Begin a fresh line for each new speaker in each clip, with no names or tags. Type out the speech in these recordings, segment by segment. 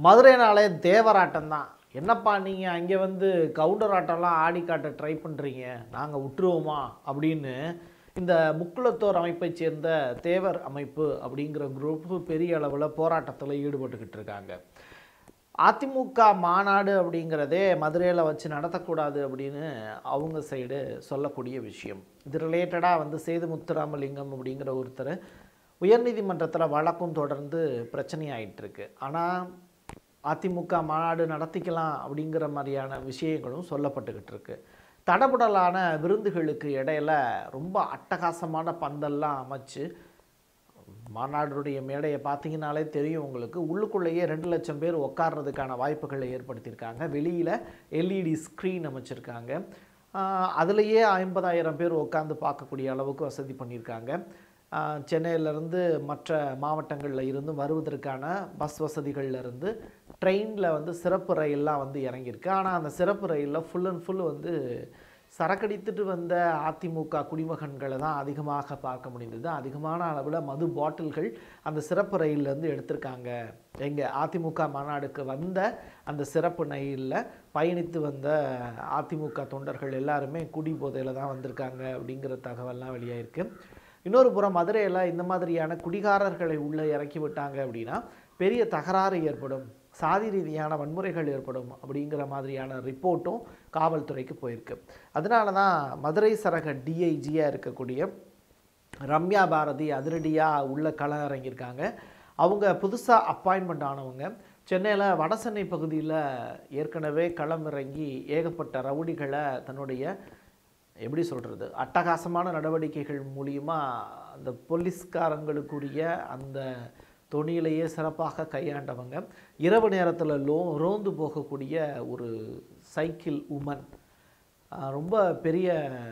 மதுரைனாலே தேவராட்டம் தான் என்னப்பா நீங்கள் அங்கே வந்து கவுண்டர் ஆட்டம்லாம் ஆடி காட்ட ட்ரை பண்ணுறீங்க நாங்கள் விட்டுருவோமா அப்படின்னு இந்த முக்குளத்தோர் அமைப்பைச் சேர்ந்த தேவர் அமைப்பு அப்படிங்கிற குரூப்பு பெரிய அளவில் போராட்டத்தில் ஈடுபட்டுக்கிட்டு இருக்காங்க அதிமுக மாநாடு அப்படிங்கிறதே மதுரையில் வச்சு நடத்தக்கூடாது அப்படின்னு அவங்க சைடு சொல்லக்கூடிய விஷயம் இது ரிலேட்டடாக வந்து சேது முத்துராமலிங்கம் அப்படிங்கிற ஒருத்தர் உயர்நீதிமன்றத்தில் வழக்கும் தொடர்ந்து பிரச்சனையாயிட்டு இருக்கு ஆனால் அதிமுக மாநாடு நடத்திக்கலாம் அப்படிங்கிற மாதிரியான விஷயங்களும் சொல்லப்பட்டுக்கிட்டு இருக்கு தடபுடலான விருந்துகளுக்கு இடையில ரொம்ப அட்டகாசமான பந்தல்லாம் அமைச்சு மாநாடுடைய மேடையை பார்த்தீங்கனாலே தெரியும் உங்களுக்கு உள்ளுக்குள்ளேயே ரெண்டு லட்சம் பேர் உட்கார்றதுக்கான வாய்ப்புகளை ஏற்படுத்தியிருக்காங்க வெளியில் எல்இடி ஸ்க்ரீன் அமைச்சிருக்காங்க ஆஹ் அதுலேயே ஐம்பதாயிரம் பேர் உட்காந்து பார்க்கக்கூடிய அளவுக்கு வசதி பண்ணியிருக்காங்க ஆஹ் சென்னையிலேருந்து மற்ற மாவட்டங்களில் இருந்து வருவதற்கான பஸ் வசதிகள்ல இருந்து ட்ரெயினில் வந்து சிறப்பு ரயில்லாம் வந்து இறங்கியிருக்கு ஆனால் அந்த சிறப்பு ரயிலில் ஃபுல் அண்ட் ஃபுல் வந்து சரக்கடித்துட்டு வந்த அதிமுக குடிமகன்களை தான் அதிகமாக பார்க்க முடிந்தது அதிகமான அளவில் மது பாட்டில்கள் அந்த சிறப்பு ரயில்லேருந்து எடுத்திருக்காங்க எங்கள் அதிமுக மாநாடுக்கு வந்த அந்த சிறப்பு ரயிலில் பயணித்து வந்த அதிமுக தொண்டர்கள் எல்லாருமே குடி போதையில் தான் வந்திருக்காங்க அப்படிங்கிற தகவல்லாம் வெளியாயிருக்கு இன்னொரு புறம் மதுரையில் இந்த மாதிரியான குடிகாரர்களை உள்ளே இறக்கி விட்டாங்க அப்படின்னா பெரிய தகராறு ஏற்படும் சாதி ரீதியான வன்முறைகள் ஏற்படும் அப்படிங்கிற மாதிரியான ரிப்போர்ட்டும் காவல்துறைக்கு போயிருக்கு அதனால தான் மதுரை சரக டிஐஜியாக இருக்கக்கூடிய ரம்யா பாரதி அதிரடியாக உள்ள கள இறங்கியிருக்காங்க அவங்க புதுசாக அப்பாயின்மெண்ட் ஆனவங்க சென்னையில் வடசென்னை பகுதியில் ஏற்கனவே களம் இறங்கி ஏகப்பட்ட ரவுடிகளை தன்னுடைய எப்படி சொல்கிறது அட்டகாசமான நடவடிக்கைகள் மூலியமா அந்த போலீஸ்காரங்களுக்குரிய அந்த தொனியிலேயே சிறப்பாக கையாண்டவங்க இரவு நேரத்தில் லோ ரோந்து போகக்கூடிய ஒரு சைக்கிள் உமன் ரொம்ப பெரிய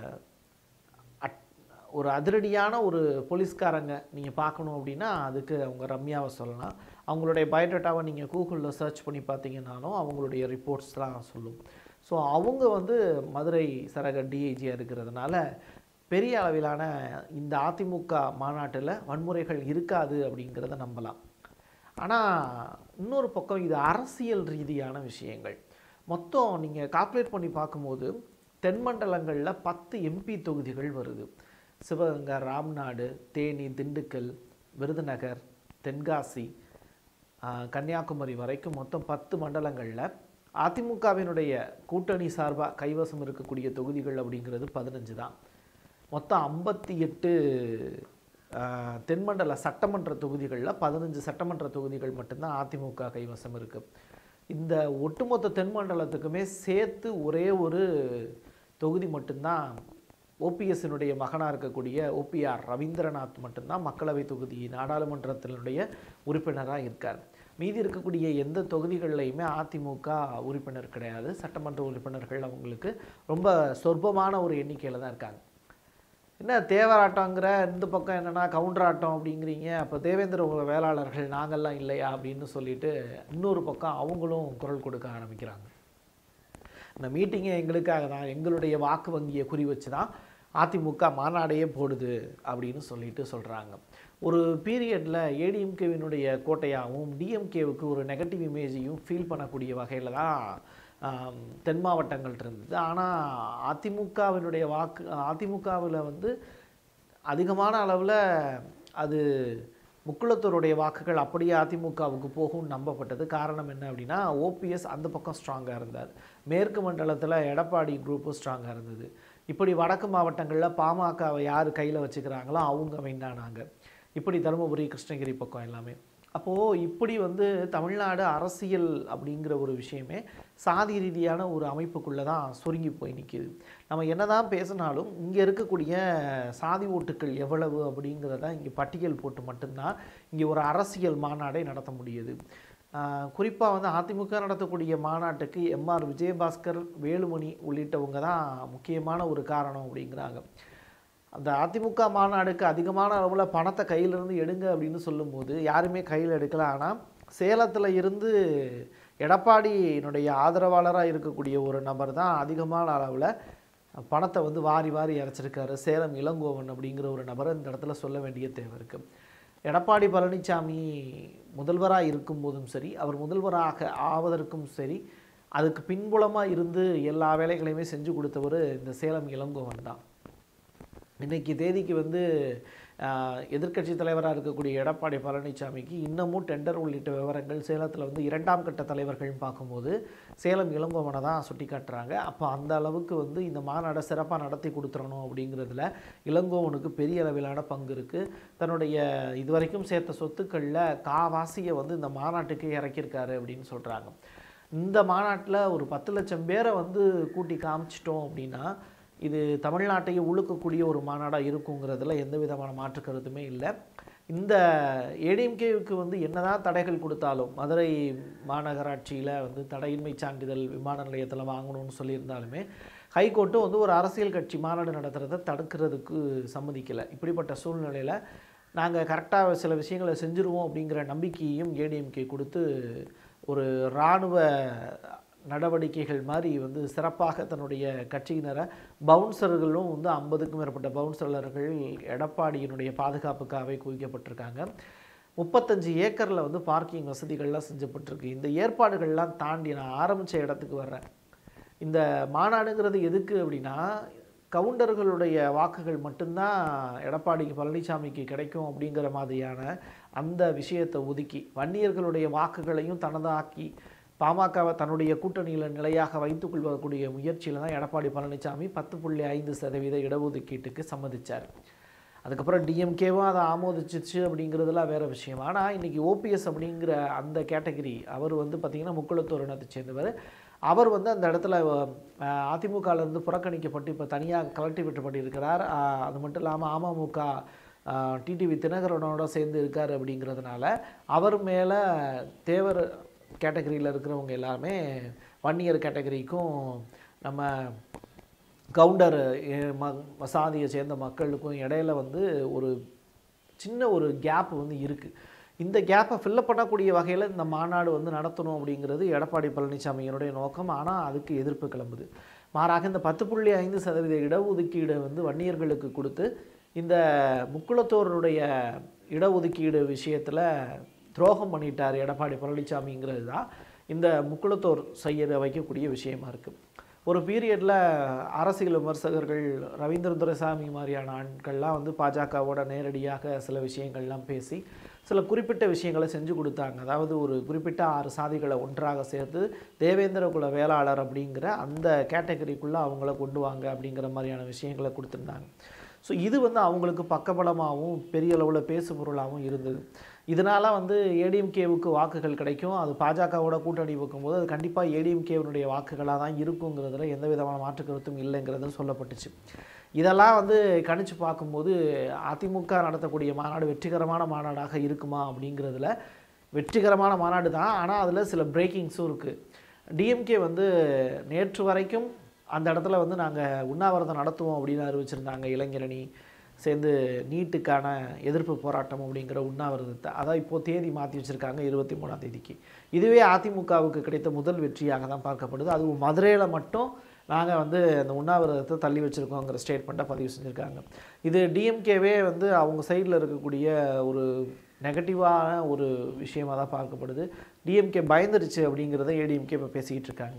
அட் ஒரு அதிரடியான ஒரு போலீஸ்காரங்க நீங்கள் பார்க்கணும் அப்படின்னா அதுக்கு அவங்க ரம்யாவை சொல்லலாம் அவங்களுடைய பயோடேட்டாவை நீங்கள் கூகுளில் சர்ச் பண்ணி பார்த்தீங்கன்னாலும் அவங்களுடைய ரிப்போர்ட்ஸ்லாம் சொல்லும் ஸோ அவங்க வந்து மதுரை சரக டிஐஜியாக இருக்கிறதுனால பெரிய அளவிலான இந்த அதிமுக மாநாட்டில் வன்முறைகள் இருக்காது அப்படிங்கிறத நம்பலாம் ஆனால் இன்னொரு பக்கம் இது அரசியல் ரீதியான விஷயங்கள் மொத்தம் நீங்கள் கால்குலேட் பண்ணி பார்க்கும்போது தென்மண்டலங்களில் பத்து எம்பி தொகுதிகள் வருது சிவகங்கை ராம்நாடு தேனி திண்டுக்கல் விருதுநகர் தென்காசி ஆஹ், கன்னியாகுமரி வரைக்கும் மொத்தம் பத்து மண்டலங்களில் அதிமுகவினுடைய கூட்டணி சார்பாக கைவசம் இருக்கக்கூடிய தொகுதிகள் அப்படிங்கிறது பதினஞ்சு தான் மொத்தம் ஐம்பத்தி எட்டு தென்மண்டல சட்டமன்ற தொகுதிகளில் பதினஞ்சு சட்டமன்ற தொகுதிகள் மட்டும்தான் அதிமுக கைவசம் இருக்குது இந்த ஒட்டுமொத்த தென்மண்டலத்துக்குமே சேர்த்து ஒரே ஒரு தொகுதி மட்டும்தான் ஓபிஎஸ்னுடைய மகனாக இருக்கக்கூடிய ஓபிஆர் ரவீந்திரநாத் மட்டும்தான் மக்களவை தொகுதி நாடாளுமன்றத்தினுடைய உறுப்பினராக இருக்கார் மீதி இருக்கக்கூடிய எந்த தொகுதிகள்லையுமே அதிமுக உறுப்பினர் கிடையாது சட்டமன்ற உறுப்பினர்கள் அவங்களுக்கு ரொம்ப சொற்பமான ஒரு எண்ணிக்கையில் தான் இருக்காங்க என்ன தேவராட்டங்கிற இந்த பக்கம் என்னன்னா கவுண்டராட்டம் அப்படிங்கிறீங்க அப்போ தேவேந்திர உங்க வேளாளர்கள் நாங்கள்லாம் இல்லையா அப்படின்னு சொல்லிட்டு இன்னொரு பக்கம் அவங்களும் குரல் கொடுக்க ஆரம்பிக்கிறாங்க இந்த மீட்டிங்கை எங்களுக்காக தான் எங்களுடைய வாக்கு வங்கியை குறி வச்சு தான் அதிமுக மாநாடையே போடுது அப்படின்னு சொல்லிட்டு சொல்கிறாங்க ஒரு பீரியடில் ஏடிஎம்கேவினுடைய கோட்டையாகவும் டிஎம்கேவுக்கு ஒரு நெகட்டிவ் இமேஜையும் ஃபீல் பண்ணக்கூடிய வகையில் தான் ஆம், தென் மாவட்டங்கள் இருந்தது ஆனால் அதிமுகவினுடைய வாக்கு அதிமுகவில் வந்து அதிகமான அளவில் அது முக்குளத்தூருடைய வாக்குகள் அப்படியே அதிமுகவுக்கு போகும்னு நம்பப்பட்டது காரணம் என்ன அப்படின்னா ஓபிஎஸ் அந்த பக்கம் ஸ்ட்ராங்காக இருந்தார் மேற்கு மண்டலத்தில் எடப்பாடி குரூப்பு ஸ்ட்ராங்காக இருந்தது இப்படி வடக்கு மாவட்டங்களில் பாமகவை யார் கையில் வச்சுக்கிறாங்களோ அவங்க வேண்டானாங்க இப்படி தருமபுரி கிருஷ்ணகிரி பக்கம் எல்லாமே அப்போது இப்படி வந்து தமிழ்நாடு அரசியல் அப்படிங்கிற ஒரு விஷயமே சாதி ரீதியான ஒரு அமைப்புக்குள்ளே தான் சுருங்கி போய் நிற்கிது நம்ம என்னதான் பேசினாலும் இங்கே இருக்கக்கூடிய சாதி ஓட்டுக்கள் எவ்வளவு அப்படிங்கிறத இங்கே பட்டியல் போட்டு மட்டும்தான் இங்கே ஒரு அரசியல் மாநாடை நடத்த முடியுது குறிப்பாக வந்து அதிமுக நடத்தக்கூடிய மாநாட்டுக்கு எம்ஆர் விஜயபாஸ்கர் வேலுமணி உள்ளிட்டவங்க தான் முக்கியமான ஒரு காரணம் அப்படிங்கிறாங்க அந்த அதிமுக மாநாடுக்கு அதிகமான அளவில் பணத்தை கையிலிருந்து எடுங்க அப்படின்னு சொல்லும்போது யாருமே கையில் எடுக்கல ஆனால் சேலத்தில் இருந்து எடப்பாடியினுடைய ஆதரவாளராக இருக்கக்கூடிய ஒரு நபர் தான் அதிகமான அளவில் பணத்தை வந்து வாரி வாரி இறைச்சிருக்காரு சேலம் இளங்கோவன் அப்படிங்கிற ஒரு நபரை இந்த இடத்துல சொல்ல வேண்டிய தேவை இருக்குது எடப்பாடி பழனிசாமி முதல்வராக இருக்கும்போதும் சரி அவர் முதல்வராக ஆவதற்கும் சரி அதுக்கு பின்புலமாக இருந்து எல்லா வேலைகளையுமே செஞ்சு கொடுத்தவர் இந்த சேலம் இளங்கோவன் தான் இன்னைக்கு தேதிக்கு வந்து எதிர்க்கட்சி தலைவராக இருக்கக்கூடிய எடப்பாடி பழனிசாமிக்கு இன்னமும் டெண்டர் உள்ளிட்ட விவரங்கள் சேலத்தில் வந்து இரண்டாம் கட்ட தலைவர்கள்னு பார்க்கும்போது சேலம் இளங்கோவனை தான் சுட்டி காட்டுறாங்க அப்போ அந்த அளவுக்கு வந்து இந்த மாநாடை சிறப்பாக நடத்தி கொடுத்துடணும் அப்படிங்கிறதுல இளங்கோவனுக்கு பெரிய அளவிலான பங்கு இருக்குது தன்னுடைய இதுவரைக்கும் சேர்த்த சொத்துக்களில் காவாசியை வந்து இந்த மாநாட்டுக்கு இறக்கியிருக்காரு அப்படின்னு சொல்கிறாங்க இந்த மாநாட்டில் ஒரு பத்து லட்சம் பேரை வந்து கூட்டி காமிச்சிட்டோம் அப்படின்னா இது தமிழ்நாட்டையே உழுக்கக்கூடிய ஒரு மாநாடாக இருக்குங்கிறதுல எந்த விதமான மாற்று கருத்துமே இல்லை இந்த ஏடிஎம்கேவுக்கு வந்து என்னதான் தடைகள் கொடுத்தாலும் மதுரை மாநகராட்சியில் வந்து தடையின்மை சான்றிதழ் விமான நிலையத்தில் வாங்கணும்னு சொல்லியிருந்தாலுமே ஹைகோர்ட்டு வந்து ஒரு அரசியல் கட்சி மாநாடு நடத்துகிறத தடுக்கிறதுக்கு சம்மதிக்கலை இப்படிப்பட்ட சூழ்நிலையில் நாங்கள் கரெக்டாக சில விஷயங்களை செஞ்சுருவோம் அப்படிங்கிற நம்பிக்கையையும் ஏடிஎம்கே கொடுத்து ஒரு இராணுவ நடவடிக்கைகள் மாதிரி வந்து சிறப்பாக தன்னுடைய கட்சியினரை பவுன்சர்களும் வந்து ஐம்பதுக்கும் மேற்பட்ட பவுன்சலர்கள் எடப்பாடியினுடைய பாதுகாப்புக்காகவே குவிக்கப்பட்டிருக்காங்க முப்பத்தஞ்சு ஏக்கரில் வந்து பார்க்கிங் வசதிகள்லாம் செஞ்சப்பட்டிருக்கு இந்த ஏற்பாடுகள்லாம் தாண்டி நான் ஆரம்பித்த இடத்துக்கு வர்றேன் இந்த மாநாடுங்கிறது எதுக்கு அப்படின்னா கவுண்டர்களுடைய வாக்குகள் மட்டும்தான் எடப்பாடிக்கு பழனிசாமிக்கு கிடைக்கும் அப்படிங்கிற மாதிரியான அந்த விஷயத்தை ஒதுக்கி வன்னியர்களுடைய வாக்குகளையும் தனதாக்கி பாமகவை தன்னுடைய கூட்டணியில் நிலையாக வைத்துக் கொள்வதற்குரிய முயற்சியில் தான் எடப்பாடி பழனிசாமி பத்து புள்ளி ஐந்து சதவீத இடஒதுக்கீட்டுக்கு சம்மதிச்சார் அதுக்கப்புறம் டிஎம்கேவும் அதை ஆமோதிச்சிச்சு அப்படிங்கிறதுலாம் வேறு விஷயம் ஆனால் இன்றைக்கி ஓபிஎஸ் அப்படிங்கிற அந்த கேட்டகரி அவர் வந்து பார்த்திங்கன்னா முக்குளத்தூர் இனத்தை சேர்ந்தவர் அவர் வந்து அந்த இடத்துல அஹ், அதிமுகலேருந்து புறக்கணிக்கப்பட்டு இப்போ தனியாக கலட்டி விட்டுப்பட்டிருக்கிறார் அஹ், அது மட்டும் இல்லாமல் அமமுக டிடிவி தினகரனோட சேர்ந்து இருக்கார் அப்படிங்கிறதுனால அவர் மேலே தேவர் கேட்டகரியில் இருக்கிறவங்க எல்லாருமே வன்னியர் கேட்டகரிக்கும் நம்ம கவுண்டர் எ- ம சாதியை சேர்ந்த மக்களுக்கும் இடையில வந்து ஒரு சின்ன ஒரு கேப் வந்து இருக்குது இந்த கேப்பை ஃபில்லப் பண்ணக்கூடிய வகையில் இந்த மாநாடு வந்து நடத்தணும் அப்படிங்கிறது எடப்பாடி பழனிசாமியினுடைய நோக்கம் ஆனால் அதுக்கு எதிர்ப்பு கிளம்புது மாறாக இந்த பத்து புள்ளி ஐந்து சதவீத இடஒதுக்கீடு வந்து வன்னியர்களுக்கு கொடுத்து இந்த முக்குளத்தோருடைய இடஒதுக்கீடு விஷயத்தில் துரோகம் பண்ணிட்டார் எடப்பாடி பழனிசாமிங்கிறது தான் இந்த முக்குளத்தோர் செய்ய வைக்கக்கூடிய விஷயமா இருக்குது ஒரு பீரியடில் அரசியல் விமர்சகர்கள் ரவீந்திர துரைசாமி மாதிரியான ஆட்கள்லாம் வந்து பாஜகவோட நேரடியாக சில விஷயங்கள்லாம் பேசி சில குறிப்பிட்ட விஷயங்களை செஞ்சு கொடுத்தாங்க அதாவது ஒரு குறிப்பிட்ட ஆறு சாதிகளை ஒன்றாக சேர்த்து தேவேந்திர குல வேளாளர் அப்படிங்கிற அந்த கேட்டகரிக்குள்ளே அவங்கள கொண்டு வாங்க அப்படிங்கிற மாதிரியான விஷயங்களை கொடுத்துருந்தாங்க ஸோ இது வந்து அவங்களுக்கு பக்கபலமாகவும் பெரிய அளவில் பேசு பொருளாகவும் இருந்தது இதனால் வந்து ஏடிஎம்கேவுக்கு வாக்குகள் கிடைக்கும் அது பாஜகவோட கூட்டணி வைக்கும்போது அது கண்டிப்பாக ஏடிஎம்கேவினுடைய வாக்குகளாக தான் இருக்குங்கிறதுல எந்த விதமான மாற்று கருத்தும் இல்லைங்கிறது சொல்லப்பட்டுச்சு இதெல்லாம் வந்து கணிச்சு பார்க்கும்போது அதிமுக நடத்தக்கூடிய மாநாடு வெற்றிகரமான மாநாடாக இருக்குமா அப்படிங்கிறதுல வெற்றிகரமான மாநாடு தான் ஆனால் அதில் சில பிரேக்கிங்ஸும் இருக்குது டிஎம்கே வந்து நேற்று வரைக்கும் அந்த இடத்துல வந்து நாங்கள் உண்ணாவிரதம் நடத்துவோம் அப்படின்னு அறிவிச்சிருந்தாங்க இளைஞரணி சேர்ந்து நீட்டுக்கான எதிர்ப்பு போராட்டம் அப்படிங்கிற உண்ணாவிரதத்தை அதான் இப்போது தேதி மாற்றி வச்சுருக்காங்க இருபத்தி மூணாம் தேதிக்கு இதுவே அதிமுகவுக்கு கிடைத்த முதல் வெற்றியாக தான் பார்க்கப்படுது அதுவும் மதுரையில் மட்டும் நாங்கள் வந்து அந்த உண்ணாவிரதத்தை தள்ளி வச்சுருக்கோங்கிற ஸ்டேட்மெண்ட்டை பதிவு செஞ்சுருக்காங்க இது டிஎம்கேவே வந்து அவங்க சைடில் இருக்கக்கூடிய ஒரு நெகட்டிவான ஒரு விஷயமாக தான் பார்க்கப்படுது டிஎம்கே பயந்துருச்சு அப்படிங்கிறத ஏடிஎம்கே இப்போ பேசிக்கிட்டு இருக்காங்க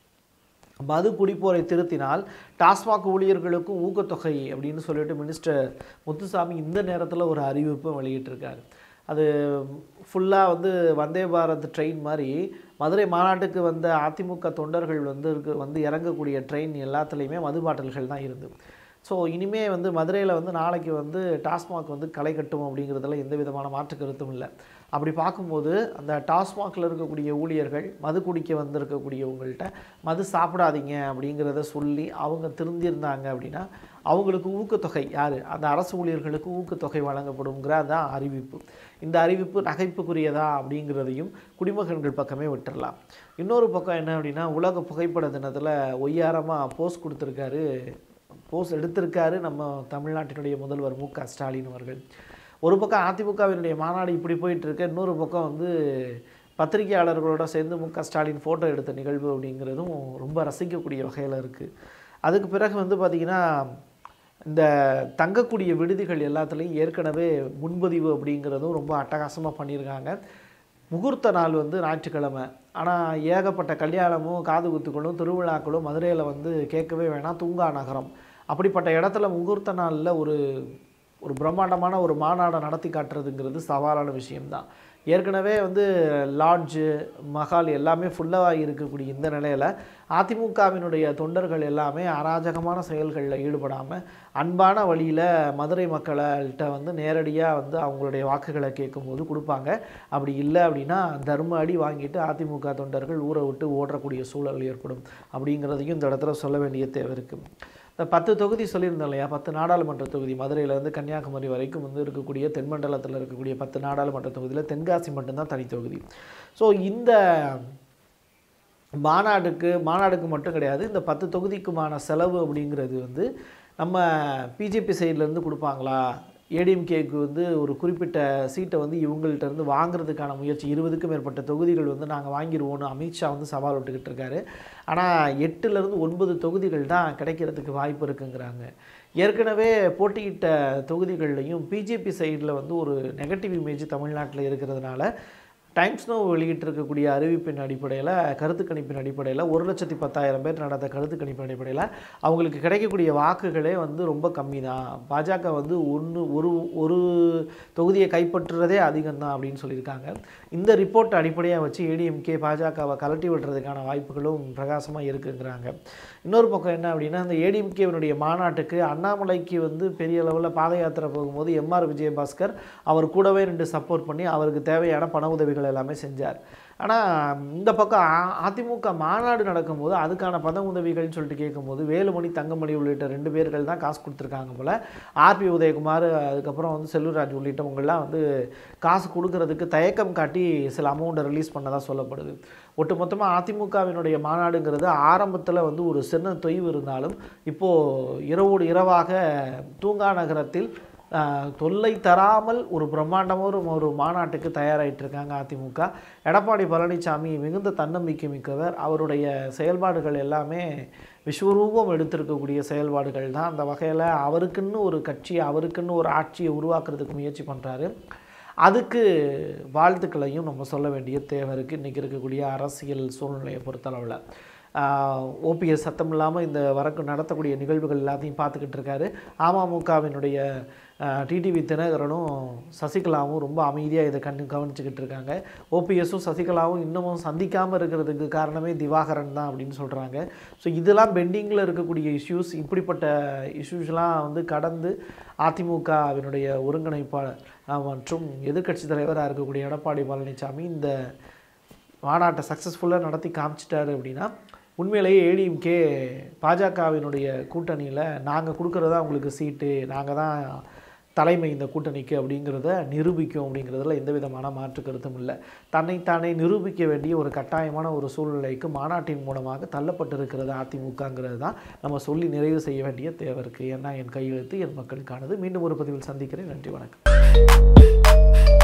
மது குடிப்போரை திருத்தினால் டாஸ்மாக் ஊழியர்களுக்கும் ஊக்கத்தொகை அப்படின்னு சொல்லிட்டு மினிஸ்டர் முத்துசாமி இந்த நேரத்தில் ஒரு அறிவிப்பும் வெளியிட்டிருக்காரு அது ஃபுல்லாக வந்து வந்தே பாரத் ட்ரெயின் மாதிரி மதுரை மாநாட்டுக்கு வந்த அதிமுக தொண்டர்கள் வந்து இருக்கு வந்து இறங்கக்கூடிய ட்ரெயின் எல்லாத்துலேயுமே மது பாட்டில்கள் தான் இருந்தது ஸோ இனிமே வந்து மதுரையில் வந்து நாளைக்கு வந்து டாஸ்மாக் வந்து களை கட்டும் அப்படிங்கிறதுல எந்த விதமான மாற்று கருத்தும் இல்லை அப்படி பார்க்கும்போது அந்த டாஸ்மாகில் இருக்கக்கூடிய ஊழியர்கள் மது குடிக்க வந்திருக்கக்கூடியவங்கள்ட்ட மது சாப்பிடாதீங்க அப்படிங்கிறத சொல்லி அவங்க திருந்திருந்தாங்க அப்படின்னா அவங்களுக்கு ஊக்கத்தொகை யார் அந்த அரசு ஊழியர்களுக்கு ஊக்கத்தொகை வழங்கப்படுங்கிற அதான் அறிவிப்பு இந்த அறிவிப்பு நகைப்புக்குரியதா அப்படிங்கிறதையும் குடிமகன்கள் பக்கமே விட்டுறலாம் இன்னொரு பக்கம் என்ன அப்படின்னா உலக புகைப்பட தினத்தில் ஒய்யாரமாக போஸ்ட் கொடுத்துருக்காரு போஸ்ட் எடுத்திருக்காரு நம்ம தமிழ்நாட்டினுடைய முதல்வர் மு க ஸ்டாலின் அவர்கள் ஒரு பக்கம் அதிமுகவினுடைய மாநாடு இப்படி போயிட்டு இருக்கு இன்னொரு பக்கம் வந்து பத்திரிகையாளர்களோட சேர்ந்து மு க ஸ்டாலின் ஃபோட்டோ எடுத்த நிகழ்வு அப்படிங்கிறதும் ரொம்ப ரசிக்கக்கூடிய வகையில் இருக்குது அதுக்கு பிறகு வந்து பார்த்திங்கன்னா இந்த தங்கக்கூடிய விடுதிகள் எல்லாத்துலேயும் ஏற்கனவே முன்பதிவு அப்படிங்கிறதும் ரொம்ப அட்டகாசமாக பண்ணியிருக்காங்க முகூர்த்த நாள் வந்து ஞாயிற்றுக்கிழமை ஆனால் ஏகப்பட்ட கல்யாணமும் காது குத்துக்களும் திருவிழாக்களும் மதுரையில் வந்து கேட்கவே வேணாம் தூங்கா நகரம் அப்படிப்பட்ட இடத்துல முகூர்த்த நாளில் ஒரு ஒரு பிரம்மாண்டமான ஒரு மாநாடை நடத்தி காட்டுறதுங்கிறது சவாலான விஷயம்தான் ஏற்கனவே வந்து லாட்ஜு மஹால் எல்லாமே ஃபுல்லாக இருக்கக்கூடிய இந்த நிலையில் அதிமுகவினுடைய தொண்டர்கள் எல்லாமே அராஜகமான செயல்களில் ஈடுபடாமல் அன்பான வழியில் மதுரை மக்கள்கிட்ட வந்து நேரடியாக வந்து அவங்களுடைய வாக்குகளை கேட்கும்போது கொடுப்பாங்க அப்படி இல்லை அப்படின்னா தர்ம அடி வாங்கிட்டு அதிமுக தொண்டர்கள் ஊரை விட்டு ஓடக்கூடிய சூழல் ஏற்படும் அப்படிங்கிறதையும் இந்த இடத்துல சொல்ல வேண்டிய தேவை இருக்குது இந்த பத்து தொகுதி சொல்லியிருந்தோம் இல்லையா பத்து நாடாளுமன்ற தொகுதி மதுரையிலேருந்து கன்னியாகுமரி வரைக்கும் வந்து இருக்கக்கூடிய தென்மண்டலத்தில் இருக்கக்கூடிய பத்து நாடாளுமன்ற தொகுதியில் தென்காசி மட்டும்தான் தனி தொகுதி ஸோ இந்த மாநாடுக்கு மாநாடுக்கு மட்டும் கிடையாது இந்த பத்து தொகுதிக்குமான செலவு அப்படிங்கிறது வந்து நம்ம பிஜேபி சைட்லேருந்து கொடுப்பாங்களா ஏடிஎம்கேக்கு வந்து ஒரு குறிப்பிட்ட சீட்டை வந்து இவங்கள்ட்ட இருந்து வாங்குறதுக்கான முயற்சி இருபதுக்கும் மேற்பட்ட தொகுதிகள் வந்து நாங்கள் வாங்கிடுவோன்னு அமித்ஷா வந்து சவால் விட்டுக்கிட்டு இருக்காரு ஆனால் எட்டுலேருந்து ஒன்பது தொகுதிகள் தான் கிடைக்கிறதுக்கு வாய்ப்பு இருக்குங்கிறாங்க ஏற்கனவே போட்டியிட்ட தொகுதிகள்லையும் பிஜேபி சைடில் வந்து ஒரு நெகட்டிவ் இமேஜ் தமிழ்நாட்டில் இருக்கிறதுனால டைம்ஸ் நோ வெளியிட்டிருக்கக்கூடிய அறிவிப்பின் அடிப்படையில் கருத்து கணிப்பின் அடிப்படையில் ஒரு லட்சத்தி பத்தாயிரம் பேர் நடந்த கருத்து கணிப்பின் அடிப்படையில் அவங்களுக்கு கிடைக்கக்கூடிய வாக்குகளே வந்து ரொம்ப கம்மி தான் பாஜக வந்து ஒன்று ஒரு ஒரு தொகுதியை கைப்பற்றுறதே அதிகம் தான் அப்படின்னு சொல்லியிருக்காங்க இந்த ரிப்போர்ட் அடிப்படையாக வச்சு ஏடிஎம்கே பாஜகவை கலட்டி விடுறதுக்கான வாய்ப்புகளும் பிரகாசமாக இருக்குங்கிறாங்க இன்னொரு பக்கம் என்ன அப்படின்னா இந்த ஏடிஎம்கேவினுடைய மாநாட்டுக்கு அண்ணாமலைக்கு வந்து பெரிய அளவில் பாத யாத்திரை போகும்போது எம்ஆர் விஜயபாஸ்கர் அவர் கூடவே ரெண்டு சப்போர்ட் பண்ணி அவருக்கு தேவையான பண உதவிகள் எல்லாமே செஞ்சார் ஆனால் இந்த பக்கம் அ- அதிமுக மாநாடு நடக்கும்போது அதுக்கான பண உதவிகள்னு சொல்லிட்டு கேட்கும்போது வேலுமணி தங்கமணி உள்ளிட்ட ரெண்டு பேர்கள் தான் காசு கொடுத்துருக்காங்க போல் ஆர்பி உதயகுமார் அதுக்கப்புறம் வந்து செல்லூர்ராஜ் உள்ளிட்டவங்கெல்லாம் வந்து காசு கொடுக்கறதுக்கு தயக்கம் காட்டி சில அமௌண்ட்டை ரிலீஸ் பண்ணதாக சொல்லப்படுது ஒட்டுமொத்தமாக அதிமுகவினுடைய மாநாடுங்கிறது ஆரம்பத்தில் வந்து ஒரு சின்ன தொய்வு இருந்தாலும் இப்போது இரவோடு இரவாக தூங்கா நகரத்தில் ஆஹ், தொல்லை தராமல் ஒரு பிரம்மாண்டமான ஒரு ஒரு மாநாட்டுக்கு தயாராகிட்டு இருக்காங்க அதிமுக எடப்பாடி பழனிசாமி மிகுந்த தன்னம்பிக்கை மிக்கவர் அவருடைய செயல்பாடுகள் எல்லாமே விஸ்வரூபம் எடுத்திருக்கக்கூடிய செயல்பாடுகள் தான் அந்த வகையில் அவருக்குன்னு ஒரு கட்சி அவருக்குன்னு ஒரு ஆட்சியை உருவாக்குறதுக்கு முயற்சி பண்ணுறாரு அதுக்கு வாழ்த்துக்களையும் நம்ம சொல்ல வேண்டிய தேவை இருக்குது இன்றைக்கி இருக்கக்கூடிய அரசியல் சூழ்நிலையை பொறுத்தளவில் ஓபிஎஸ் சத்தம் இல்லாமல் இந்த வரக்கு நடத்தக்கூடிய நிகழ்வுகள் எல்லாத்தையும் பார்த்துக்கிட்டு இருக்காரு அமமுகவினுடைய டிடிவி தினகரனும் சசிகலாவும் ரொம்ப அமைதியாக இதை கண்ணு கவனிச்சுக்கிட்டு இருக்காங்க ஓபிஎஸும் சசிகலாவும் இன்னமும் சந்திக்காமல் இருக்கிறதுக்கு காரணமே திவாகரன் தான் அப்படின்னு சொல்கிறாங்க ஸோ இதெல்லாம் பெண்டிங்கில் இருக்கக்கூடிய இஷ்யூஸ் இப்படிப்பட்ட இஷ்யூஸ்லாம் வந்து கடந்து அதிமுகவினுடைய ஒருங்கிணைப்பாளர் அஹ், மற்றும் எதிர்க்கட்சி தலைவராக இருக்கக்கூடிய எடப்பாடி பழனிசாமி இந்த மாநாட்டை சக்ஸஸ்ஃபுல்லாக நடத்தி காமிச்சிட்டாரு அப்படின்னா உண்மையிலேயே ஏடிஎம்கே பாஜகவினுடைய கூட்டணியில் நாங்கள் கொடுக்குறதா உங்களுக்கு சீட்டு நாங்கள் தான் தலைமை இந்த கூட்டணிக்கு அப்படிங்கிறத நிரூபிக்கும் அப்படிங்கிறதுல எந்த விதமான மாற்று கருத்தும் இல்லை தன்னைத்தானே நிரூபிக்க வேண்டிய ஒரு கட்டாயமான ஒரு சூழ்நிலைக்கு மாநாட்டின் மூலமாக தள்ளப்பட்டிருக்கிறது அதிமுகங்கிறது தான் நம்ம சொல்லி நிறைவு செய்ய வேண்டிய தேவை இருக்குது ஏன்னா என் கையெழுத்து என் மக்களுக்கானது மீண்டும் ஒரு பதிவில் சந்திக்கிறேன் நன்றி வணக்கம்